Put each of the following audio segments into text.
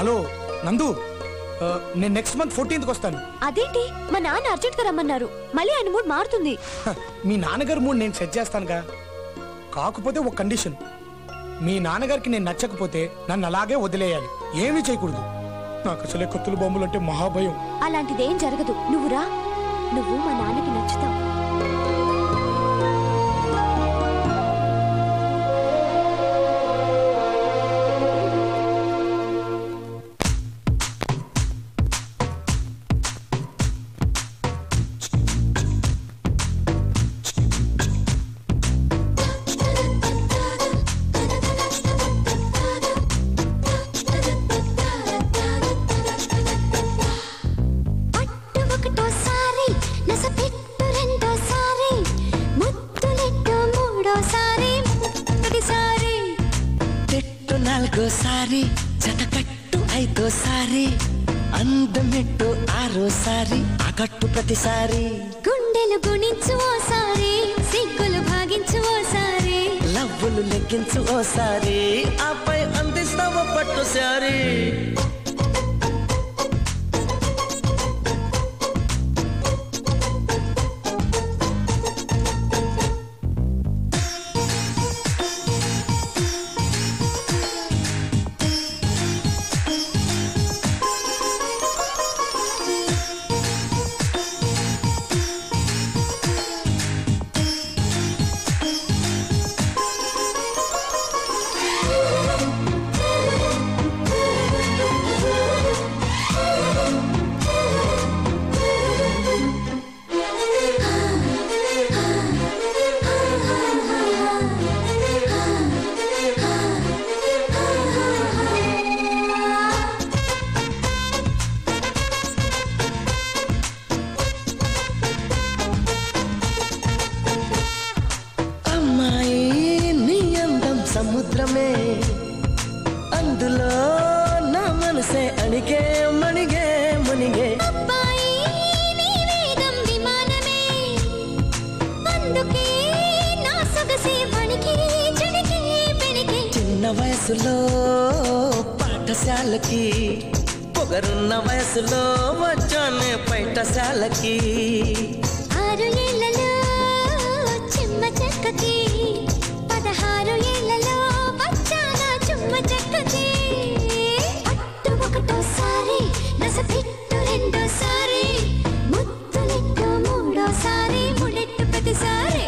hello నందు ఆ, నేను నెక్స్ట్ మంత్ ఫోర్టీన్త్కి వస్తాను అదేంటి మా నాన్న అర్జెంట్ గా రమ్మన్నారు మళ్ళీ ఆయన మూడ్ మారుతుంది హ, మీ నాన్నగారు మూడు నేను సెట్ చేస్తానుగా కాకపోతే ఒక కండిషన్ మీ నాన్నగారికి నేను నచ్చకపోతే నన్ను అలాగే వదిలేయాలి ఏమీ చేయకూడదు నాకు అసలే కత్తులు బొమ్మలు అంటే మహాభయం అలాంటిదేం జరగదు నువ్వు రా నువ్వు మా నాన్నకి నచ్చుతావు పట్టు ఒకటోసారి నసపెట్టు రెండోసారి ముద్దులెట్టు మూడోసారి ఒకటిసారి పెట్టు నాలుగోసారి జతకట్టు ఐదోసారి అందమెట్టు ఆరోసారి ఆకట్టు ప్రతిసారి గుండెలు గుణించు ఓసారి సిగ్గులు భాగించు ఓసారి లవ్వులు లెక్కించు ఓసారి ఆపై అందిస్తావు పట్టు సారి అమ్మాయి నీ అందం సముద్రమే అందులో నా మనసే అణిగే మణిగే మునిగే అబ్బాయి నీ వేగం విమానమే అందుకే నా సొగసే వణికి చెడికి పెడికి చిన్న వయసులో పాఠశాలకి పొగరున్న వయసులో వచ్చానే పైటశాలకి ఆరు ఏళ్లలో చిమ్మ చెక్కకి పదహారు ఏళ్లలో వచ్చాన చుమ్మ చెక్కకి అట్టు ఒకటోసారి నసపెట్టు రెండోసారి ముద్దులెట్టు మూడోసారి ముడెట్టు ప్రతిసారి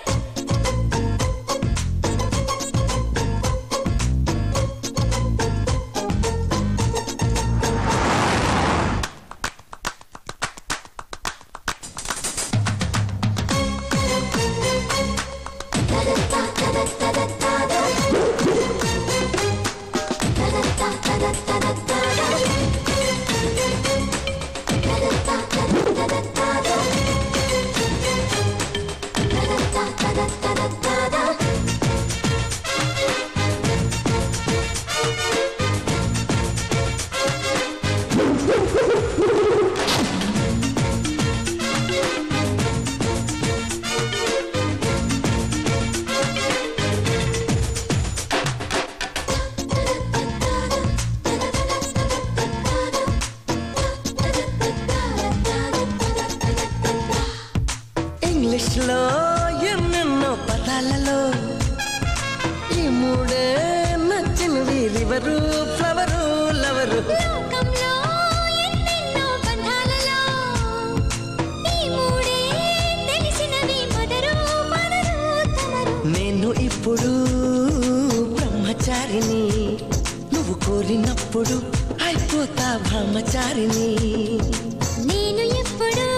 ఇంగ్లీష్ లో ఎన్నెన్నో పదాలలో ఈ మూడే నచ్చినవి రివరు ఫ్లవరు లవరు లోకంలో ఎన్నెన్నో బంధాలలో ఈ మూడే తెలిసినవి మొదరు మొదరు తమరు నేను ఇప్పుడు బ్రహ్మచారిని నువ్వు కోరినప్పుడు అయిపోతా బ్రహ్మచారిని నేను ఎప్పుడు